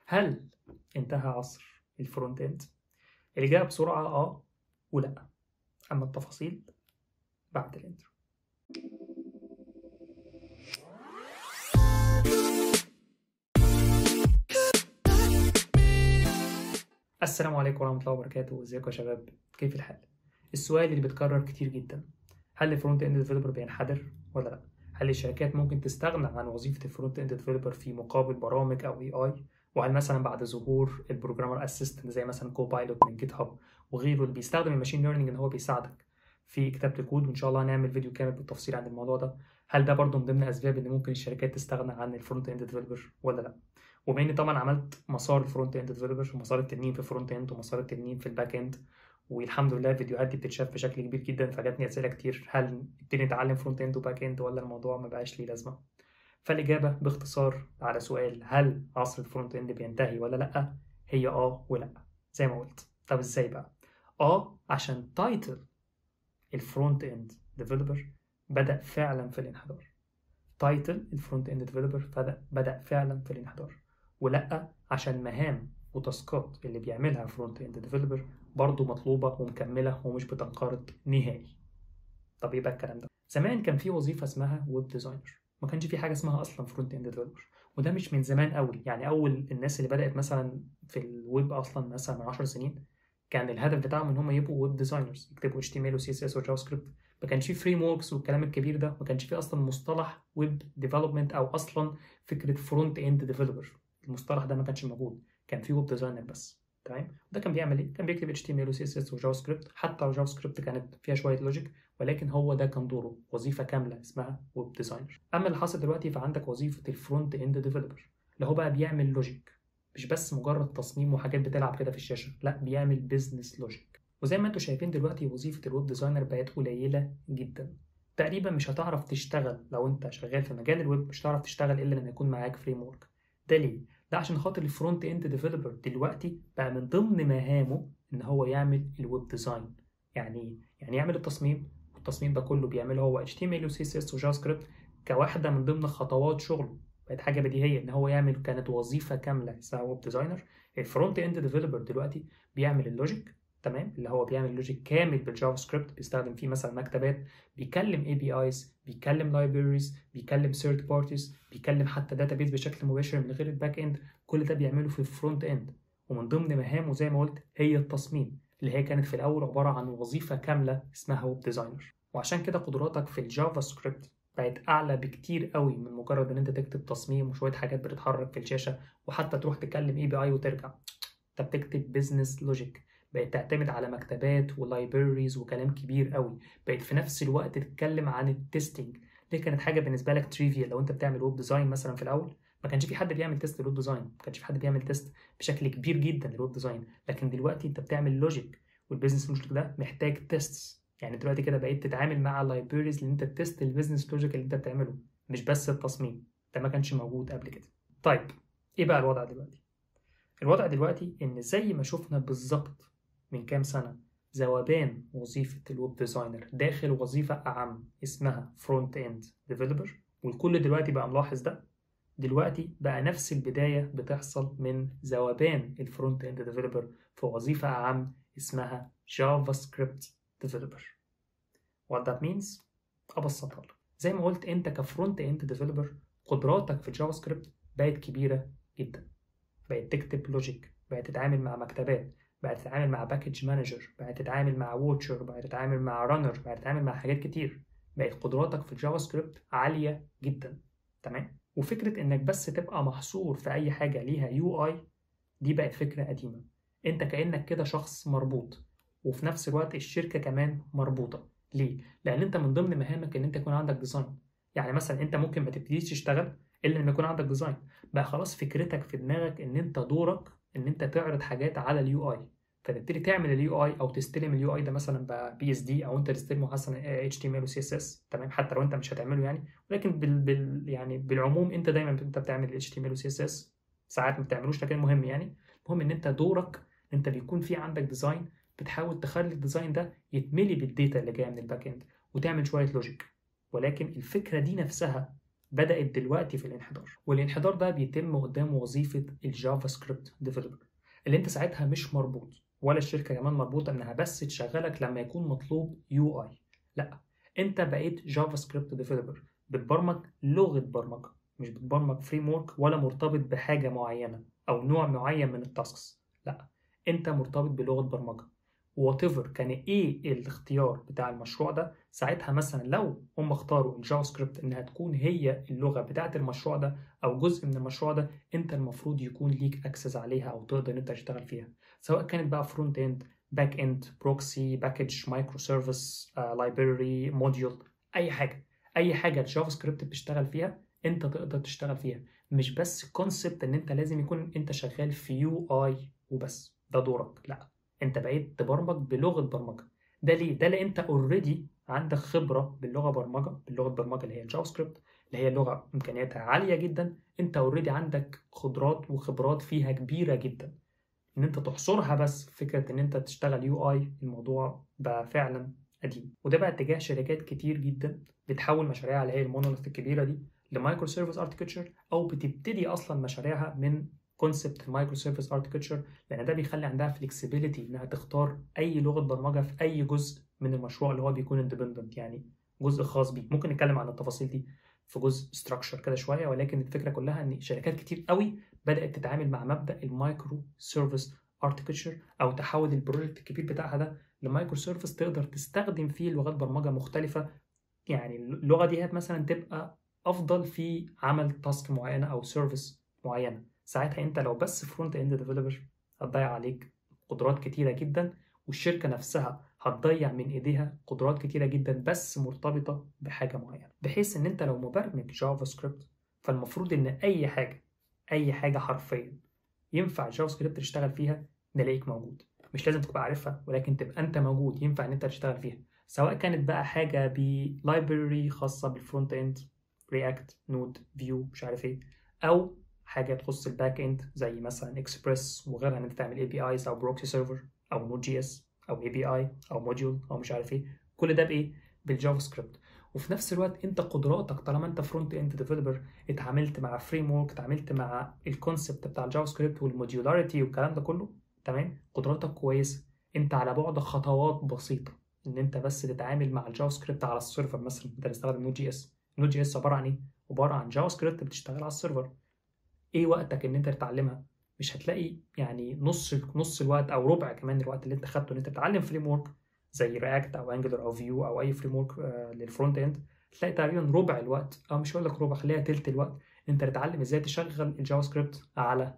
هل انتهى عصر الفرونت اند الاجابه بسرعه اه ولا اما التفاصيل بعد الانترو السلام عليكم ورحمه الله وبركاته ازيكم يا شباب كيف الحال السؤال اللي بيتكرر كتير جدا هل الفرونت اند ديفلوبر بينحدر ولا لا هل الشركات ممكن تستغنى عن وظيفه الفرونت اند ديفلوبر في مقابل برامج او اي اي وهل مثلا بعد ظهور البروجرامر اسيستنت زي مثلا كوبايلوت من جيت هاب وغيره اللي بيستخدم الماشين ليرنينج ان هو بيساعدك في كتابه الكود وان شاء الله هنعمل فيديو كامل بالتفصيل عن الموضوع ده هل ده برضه من ضمن اسباب ان ممكن الشركات تستغنى عن الفرونت اند ديفلوبر ولا لا وبما اني طبعا عملت مسار الفرونت اند ديفلوبر ومسار التنين في الفرونت اند ومسار التنين في الباك اند والحمد لله الفيديوهات دي بتتشاف بشكل كبير جدا فجاتني اسئله كتير هل نبتدي نتعلم فرونت اند وباك اند ولا الموضوع ما بقاش ليه لازمه فالاجابه باختصار على سؤال هل عصر الفرونت اند بينتهي ولا لا هي اه ولا زي ما قلت طب ازاي بقى اه عشان تايتل الفرونت اند ديفلوبر بدا فعلا في الانحدار تايتل الفرونت اند ديفلوبر بدا فعلا في الانحدار ولا عشان مهام وتاسكات اللي بيعملها فرونت اند ديفلوبر برضه مطلوبه ومكمله ومش بتنقرض نهائي طب ايه بقى الكلام ده زمان كان في وظيفه اسمها ويب ديزاينر ما كانش في حاجه اسمها اصلا فرونت اند ديفلوبر وده مش من زمان قوي يعني اول الناس اللي بدات مثلا في الويب اصلا مثلا من 10 سنين كان الهدف بتاعهم ان هم يبقوا ويب ديزاينرز يكتبوا اتش تي ام ال وسي اس اس وجافا سكريبت ما كانش في فريم وركس والكلام الكبير ده ما كانش في اصلا مصطلح ويب ديفلوبمنت او اصلا فكره فرونت اند ديفلوبر المصطلح ده ما كانش موجود كان في ويب ديزاينر بس تمام ده كان بيعمل ايه كان بيكتب اتش تي ام ال وسي اس اس وجافا سكريبت حتى لو جافا سكريبت كانت فيها شويه لوجيك ولكن هو ده كان دوره وظيفه كامله اسمها ويب ديزاينر اما اللي حصل دلوقتي فعندك وظيفه الفرونت اند ديفلوبر اللي هو بقى بيعمل لوجيك مش بس مجرد تصميم وحاجات بتلعب كده في الشاشه لا بيعمل بيزنس لوجيك وزي ما انتم شايفين دلوقتي وظيفه الويب ديزاينر بقت قليله جدا تقريبا مش هتعرف تشتغل لو انت شغال في مجال الويب مش هتعرف تشتغل الا لما يكون معاك فريم ورك ده ليه ده عشان خاطر الفرونت اند ديفلوبر دلوقتي بقى من ضمن مهامه ان هو يعمل الويب ديزاين يعني ايه يعني يعمل التصميم والتصميم ده كله بيعمله هو اتش تي ام ال وسي اس اس وجافا سكريبت كواحده من ضمن خطوات شغله بقت حاجه بديهيه ان هو يعمل كانت وظيفه كامله اسمها ويب ديزاينر الفرونت اند ديفلوبر دلوقتي بيعمل اللوجيك تمام اللي هو بيعمل لوجيك كامل بالجافا سكريبت بيستخدم فيه مثلا مكتبات بيكلم اي بي ايز بيكلم لايبريز بيكلم ثيرد بارتيز بيكلم حتى داتابيز بشكل مباشر من غير الباك اند كل ده بيعمله في الفرونت اند ومن ضمن مهامه زي ما قلت هي التصميم اللي هي كانت في الاول عباره عن وظيفه كامله اسمها ويب ديزاينر وعشان كده قدراتك في الجافا سكريبت بقت اعلى بكتير قوي من مجرد ان انت تكتب تصميم وشويه حاجات بتتحرك في الشاشه وحتى تروح تكلم اي بي اي وترجع انت بتكتب بزنس لوجيك بقت تعتمد على مكتبات ولايبريز وكلام كبير قوي بقت في نفس الوقت تتكلم عن التستنج دي كانت حاجه بالنسبه لك تريفيا لو انت بتعمل ويب ديزاين مثلا في الاول ما كانش في حد بيعمل تيست للويب ديزاين ما كانش في حد بيعمل تيست بشكل كبير جدا للويب ديزاين لكن دلوقتي انت بتعمل لوجيك والبيزنس لوجيك ده محتاج تيستس يعني دلوقتي كده بقيت تتعامل مع اللايبريز اللي انت تيست البيزنس لوجيك اللي انت بتعمله مش بس التصميم ده ما كانش موجود قبل كده طيب ايه بقى الوضع دلوقتي الوضع دلوقتي ان زي ما شفنا بالظبط من كام سنه ذوبان وظيفه الويب ديزاينر داخل وظيفه اعم اسمها فرونت اند ديفلوبر والكل دلوقتي بقى ملاحظ ده دلوقتي بقى نفس البدايه بتحصل من ذوبان الفرونت اند ديفلوبر في وظيفه اعم اسمها جافا سكريبت ديفلوبر what that means ابسطها لك زي ما قلت انت كفرونت اند ديفلوبر قدراتك في الجافا سكريبت بقت كبيره جدا بقت تكتب لوجيك بقت تتعامل مع مكتبات بقت تتعامل مع باكج مانجر بقت تتعامل مع ووتشر بقت تتعامل مع رانر بقت تتعامل مع حاجات كتير بقت قدراتك في الجافا سكريبت عاليه جدا تمام وفكره انك بس تبقى محصور في اي حاجه ليها يو اي دي بقت فكره قديمه انت كانك كده شخص مربوط وفي نفس الوقت الشركه كمان مربوطه ليه لان انت من ضمن مهامك ان انت يكون عندك ديزاين يعني مثلا انت ممكن ما تبتديش تشتغل الا لما يكون عندك ديزاين بقى خلاص فكرتك في دماغك ان انت دورك ان انت تعرض حاجات على اليو اي فتبتدي تعمل اليو اي او تستلم اليو اي ده مثلا بي اس دي او انت تستلمه مثلا اتش تي ام ال وسي اس اس تمام حتى لو انت مش هتعمله يعني ولكن بال, بال يعني بالعموم انت دايما انت بتعمل اتش تي ام ال وسي اس اس ساعات ما بتعملوش لكن المهم يعني المهم ان انت دورك انت بيكون في عندك ديزاين بتحاول تخلي الديزاين ده يتملي بالداتا اللي جايه من الباك اند وتعمل شويه لوجيك ولكن الفكره دي نفسها بدات دلوقتي في الانحدار والانحدار ده بيتم قدام وظيفه الجافا سكريبت ديفلوبر اللي انت ساعتها مش مربوط ولا الشركه كمان مربوطه انها بس تشغلك لما يكون مطلوب يو اي لا انت بقيت جافا سكريبت ديفلوبر بتبرمج لغه برمجه مش بتبرمج فريم ورك ولا مرتبط بحاجه معينه او نوع معين من التاسكس لا انت مرتبط بلغه برمجه وات ايفر كان ايه الاختيار بتاع المشروع ده ساعتها مثلا لو هم اختاروا الجافا سكريبت انها تكون هي اللغه بتاعه المشروع ده او جزء من المشروع ده انت المفروض يكون ليك اكسس عليها او تقدر انت تشتغل فيها سواء كانت بقى فرونت اند باك اند بروكسي باكج مايكرو سيرفيس لايبراري موديول اي حاجه اي حاجه الجافا سكريبت بتشتغل فيها انت تقدر تشتغل فيها مش بس كونسبت ان انت لازم يكون انت شغال في يو اي وبس ده دورك لا انت بقيت تبرمج بلغه برمجه ده ليه ده لان انت اوريدي عندك خبره باللغه برمجه باللغه برمجه اللي هي الجافا سكريبت اللي هي لغه امكانياتها عاليه جدا انت اوريدي عندك قدرات وخبرات فيها كبيره جدا ان انت تحصرها بس فكره ان انت تشتغل يو اي الموضوع بقى فعلا قديم وده بقى اتجاه شركات كتير جدا بتحول مشاريعها اللي هي المونوليث الكبيره دي لمايكرو سيرفيس اركتشر او بتبتدي اصلا مشاريعها من كونسبت المايكرو سيرفيس اركتشر لان ده بيخلي عندها فلكسبيليتي انها تختار اي لغه برمجه في اي جزء من المشروع اللي هو بيكون اندبندنت يعني جزء خاص بيه ممكن نتكلم عن التفاصيل دي في جزء ستراكشر كده شويه ولكن الفكره كلها ان شركات كتير قوي بدات تتعامل مع مبدا المايكرو سيرفيس اركتشر او تحول البروجكت الكبير بتاعها ده لمايكرو سيرفيس تقدر تستخدم فيه لغات برمجه مختلفه يعني اللغه دي مثلا تبقى افضل في عمل تاسك معينه او سيرفيس معينه ساعتها انت لو بس فرونت اند ديفلوبر هتضيع عليك قدرات كتيره جدا والشركه نفسها هتضيع من ايديها قدرات كتيره جدا بس مرتبطه بحاجه معينه بحيث ان انت لو مبرمج جافا سكريبت فالمفروض ان اي حاجه اي حاجه حرفيا ينفع الجافا سكريبت تشتغل فيها نلاقيك موجود مش لازم تبقى عارفها ولكن تبقى انت موجود ينفع ان انت تشتغل فيها سواء كانت بقى حاجه بلايبرري خاصه بالفرونت اند رياكت نود فيو مش عارف ايه او حاجه تخص الباك اند زي مثلا اكسبريس وغيرها ان انت تعمل اي بي ايز او بروكسي سيرفر او نود جي اس او اي بي اي او موديول او مش عارف ايه كل ده بايه بالجافا سكريبت وفي نفس الوقت انت قدراتك طالما انت فرونت اند ديفلوبر اتعاملت مع فريم ورك اتعاملت مع الكونسبت بتاع الجافا سكريبت والموديولاريتي والكلام ده كله تمام قدراتك كويسه انت على بعد خطوات بسيطه ان انت بس تتعامل مع الجافا سكريبت على السيرفر مثلا انت بتستخدم نود جي اس نود جي اس عباره عن ايه عباره عن جافا سكريبت بتشتغل على السيرفر ايه وقتك ان انت تتعلمها مش هتلاقي يعني نص نص الوقت او ربع كمان الوقت اللي انت خدته ان انت تتعلم فريم ورك زي رياكت او انجلر او فيو او اي فريم ورك للفرونت اند تلاقي تقريبا ربع الوقت او مش هقول لك ربع خليها تلت الوقت انت تتعلم ازاي تشغل الجافا سكريبت على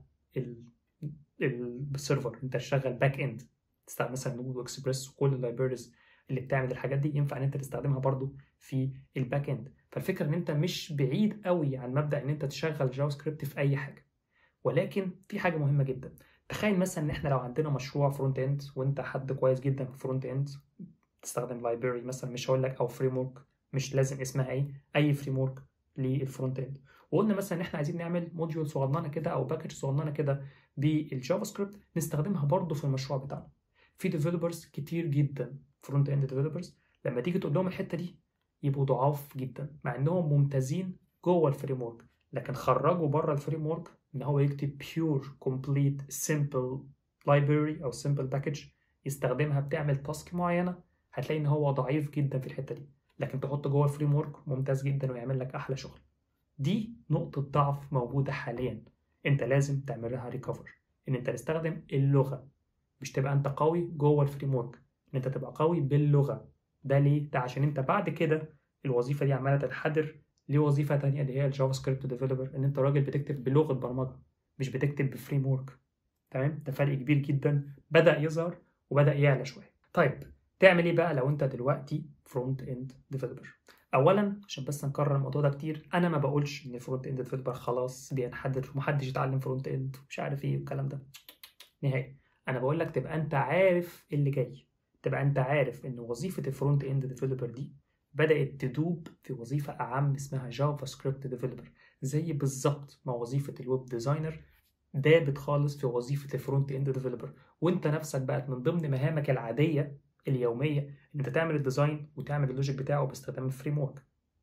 السيرفر انت تشغل باك اند تستخدم مثلا نود واكسبريس وكل اللايبريز اللي بتعمل الحاجات دي ينفع ان انت تستخدمها برضو في الباك اند فالفكره ان انت مش بعيد قوي عن مبدا ان انت تشغل جافا سكريبت في اي حاجه ولكن في حاجه مهمه جدا تخيل مثلا ان احنا لو عندنا مشروع فرونت اند وانت حد كويس جدا في فرونت اند تستخدم لايبرري مثلا مش هقول لك او فريم ورك مش لازم اسمها ايه اي فريم ورك للفرونت اند وقلنا مثلا ان احنا عايزين نعمل موديول صغننه كده او باكج صغننه كده بالجافا سكريبت نستخدمها برضه في المشروع بتاعنا في ديفلوبرز كتير جدا فرونت اند ديفلوبرز لما تيجي تقول لهم الحته دي يبقوا ضعاف جدا مع انهم ممتازين جوه الفريم ورك لكن خرجوا بره الفريم ورك ان هو يكتب بيور كومبليت سمبل لايبرري او سمبل باكج يستخدمها بتعمل تاسك معينه هتلاقي ان هو ضعيف جدا في الحته دي لكن تحطه جوه الفريم ورك ممتاز جدا ويعمل لك احلى شغل دي نقطه ضعف موجوده حاليا انت لازم تعمل لها ريكفر ان انت تستخدم اللغه مش تبقى انت قوي جوه الفريم ورك ان انت تبقى قوي باللغه ده ليه ده عشان انت بعد كده الوظيفه دي عماله تتحدر لوظيفه تانية اللي هي الجافا سكريبت ديفلوبر ان انت راجل بتكتب بلغه برمجه مش بتكتب بفريم ورك تمام ده فرق كبير جدا بدا يظهر وبدا يعلى شويه طيب تعمل ايه بقى لو انت دلوقتي فرونت اند ديفلوبر اولا عشان بس نكرر الموضوع ده كتير انا ما بقولش ان الفرونت اند ديفلوبر خلاص بينحدر ومحدش يتعلم فرونت اند مش عارف ايه والكلام ده نهائي انا بقول لك تبقى انت عارف اللي جاي تبقى انت عارف ان وظيفه الفرونت اند ديفلوبر دي بدات تدوب في وظيفه اعم اسمها جافا سكريبت ديفلوبر زي بالظبط ما وظيفه الويب ديزاينر دابت خالص في وظيفه الفرونت اند ديفلوبر وانت نفسك بقت من ضمن مهامك العاديه اليوميه ان انت تعمل الديزاين وتعمل اللوجيك بتاعه باستخدام الفريم ورك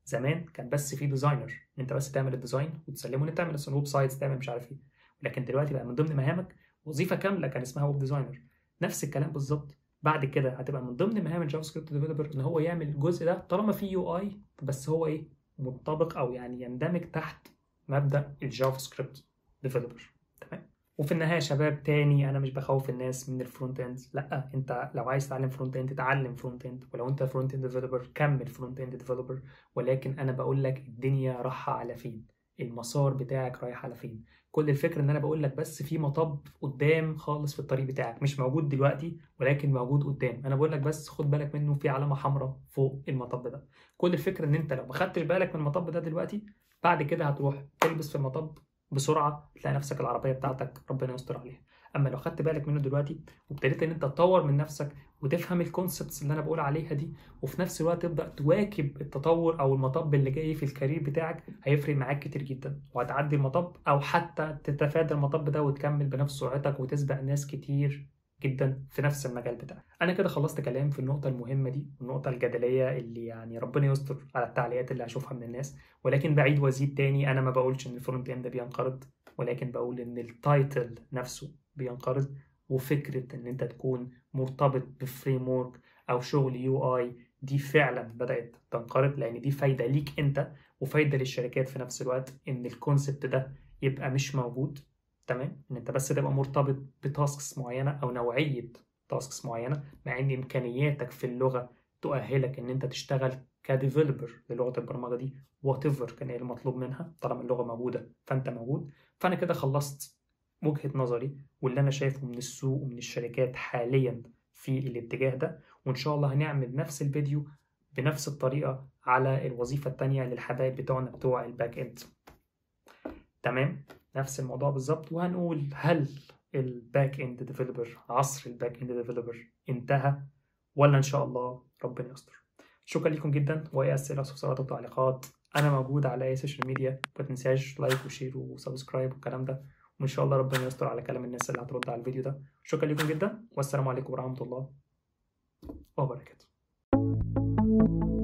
زمان كان بس في ديزاينر انت بس تعمل الديزاين وتسلمه انت تعمل مثلا ويب سايتس تعمل مش عارف ايه لكن دلوقتي بقى من ضمن مهامك وظيفه كامله كان اسمها ويب ديزاينر نفس الكلام بالظبط بعد كده هتبقى من ضمن مهام الجافا سكريبت ديفلوبر ان هو يعمل الجزء ده طالما في يو اي بس هو ايه منطبق او يعني يندمج تحت مبدا الجافا سكريبت ديفلوبر تمام وفي النهايه يا شباب تاني انا مش بخوف الناس من الفرونت اند لا انت لو عايز تتعلم فرونت اند اتعلم فرونت اند ولو انت فرونت اند ديفلوبر كمل فرونت اند ديفلوبر ولكن انا بقول لك الدنيا رايحه على فين المسار بتاعك رايح على فين كل الفكره ان انا بقول لك بس في مطب قدام خالص في الطريق بتاعك مش موجود دلوقتي ولكن موجود قدام انا بقول لك بس خد بالك منه في علامه حمراء فوق المطب ده كل الفكره ان انت لو ما خدتش بالك من المطب ده دلوقتي بعد كده هتروح تلبس في المطب بسرعه تلاقي نفسك العربيه بتاعتك ربنا يستر عليها اما لو خدت بالك منه دلوقتي وابتديت ان انت تطور من نفسك وتفهم الكونسبتس اللي انا بقول عليها دي وفي نفس الوقت تبدا تواكب التطور او المطب اللي جاي في الكارير بتاعك هيفرق معاك كتير جدا وهتعدي المطب او حتى تتفادى المطب ده وتكمل بنفس سرعتك وتسبق ناس كتير جدا في نفس المجال بتاعك انا كده خلصت كلام في النقطه المهمه دي النقطه الجدليه اللي يعني ربنا يستر على التعليقات اللي هشوفها من الناس ولكن بعيد وازيد تاني انا ما بقولش ان الفرونت اند بينقرض ولكن بقول ان التايتل نفسه بينقرض وفكره ان انت تكون مرتبط بفريم ورك او شغل يو اي دي فعلا بدات تنقرض لان دي فايده ليك انت وفايده للشركات في نفس الوقت ان الكونسبت ده يبقى مش موجود تمام ان انت بس تبقى مرتبط بتاسكس معينه او نوعيه تاسكس معينه مع ان امكانياتك في اللغه تؤهلك ان انت تشتغل كديفلوبر للغه البرمجه دي وات ايفر كان ايه المطلوب منها طالما اللغه موجوده فانت موجود فانا كده خلصت وجهه نظري واللي انا شايفه من السوق ومن الشركات حاليا في الاتجاه ده وان شاء الله هنعمل نفس الفيديو بنفس الطريقه على الوظيفه التانية للحبايب بتوعنا بتوع الباك اند تمام نفس الموضوع بالظبط وهنقول هل الباك اند ديفلوبر عصر الباك اند ديفلوبر انتهى ولا ان شاء الله ربنا يستر شكرا لكم جدا واي اسئله واستفسارات وتعليقات انا موجود على اي سوشيال ميديا ما تنساش لايك وشير وسبسكرايب والكلام ده وان شاء الله ربنا يستر على كلام الناس اللي هترد على الفيديو ده شكرا لكم جدا والسلام عليكم ورحمه الله وبركاته